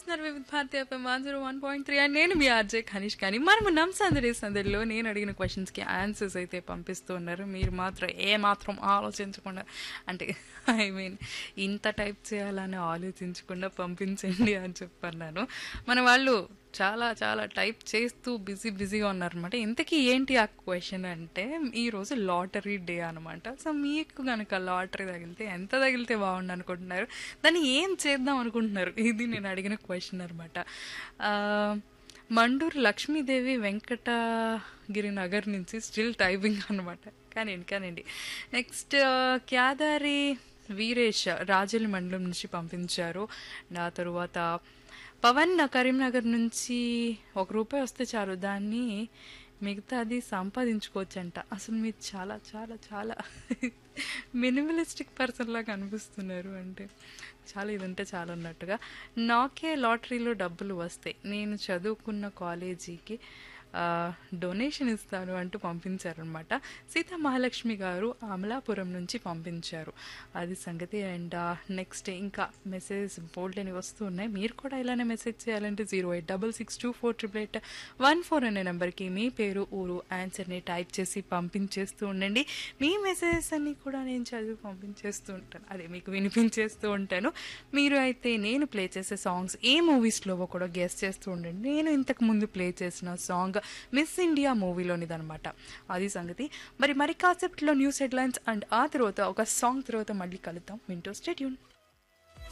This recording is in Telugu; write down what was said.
వింటున్నారు Vividh Bharati FM one zero one point three and నేను మీ ఆర్జే ఖనీష్ కానీ మనము నమ్ సందడి సందడిలో నేను అడిగిన క్వశ్చన్స్కి ఆన్సర్స్ అయితే పంపిస్తూ ఉన్నారు మీరు మాత్రం ఏ మాత్రం ఆలోచించకుండా అంటే ఐ మీన్ ఇంత టైప్ చేయాలని ఆలోచించకుండా పంపించండి అని చెప్పన్నాను మన వాళ్ళు చాలా చాలా టైప్ చేస్తూ బిజీ బిజీగా ఉన్నారనమాట ఇంతకీ ఏంటి ఆ క్వశ్చన్ అంటే ఈరోజు లాటరీ డే అనమాట సో మీకు కనుక లాటరీ తగిలితే ఎంత తగిలితే బాగుండు అనుకుంటున్నారు దాన్ని ఏం చేద్దాం అనుకుంటున్నారు ఇది నేను అడిగిన క్వశ్చన్ అనమాట మండూరు లక్ష్మీదేవి వెంకటగిరి నగర్ నుంచి స్టిల్ టైపింగ్ అనమాట కానివ్వండి కానివ్వండి నెక్స్ట్ క్యాదారి వీరేష్ రాజుల మండలం నుంచి పంపించారు ఆ తరువాత పవన్ కరీంనగర్ నుంచి ఒక రూపాయి వస్తే చాలు దాన్ని మిగతా అది సంపాదించుకోవచ్చంట అసలు మీరు చాలా చాలా చాలా మినిమలిస్టిక్ పర్సన్ లాగా అనిపిస్తున్నారు అంటే చాలా ఇదంటే చాలా అన్నట్టుగా నాకే లాటరీలో డబ్బులు వస్తాయి నేను చదువుకున్న కాలేజీకి డొనేషన్ ఇస్తాను అంటూ పంపించారనమాట సీతా మహాలక్ష్మి గారు అమలాపురం నుంచి పంపించారు అది సంగతి అండ్ నెక్స్ట్ ఇంకా మెసేజ్ బోల్డ్ అని వస్తూ ఉన్నాయి మీరు కూడా ఇలానే మెసేజ్ చేయాలంటే zero eight double six two four triple eight one four అనే నెంబర్కి మీ పేరు ఊరు ఆన్సర్ని టైప్ చేసి పంపించేస్తూ ఉండండి మీ మెసేజెస్ అన్ని కూడా నేను చదివి పంపించేస్తూ ఉంటాను అదే మీకు వినిపించేస్తూ ఉంటాను మీరు అయితే నేను ప్లే చేసే సాంగ్స్ ఏ మూవీస్లో కూడా గెస్ట్ చేస్తూ ఉండండి నేను ఇంతకు ముందు ప్లే చేసిన సాంగ్ మిస్ ఇండియా మూవీలోనిదనమాట అది సంగతి మరి మరి కాన్సెప్ట్లో న్యూస్ హెడ్లైన్స్ అండ్ ఆ తర్వాత ఒక సాంగ్ తర్వాత మళ్ళీ కలుద్దాం వింటూ స్టేట్యూన్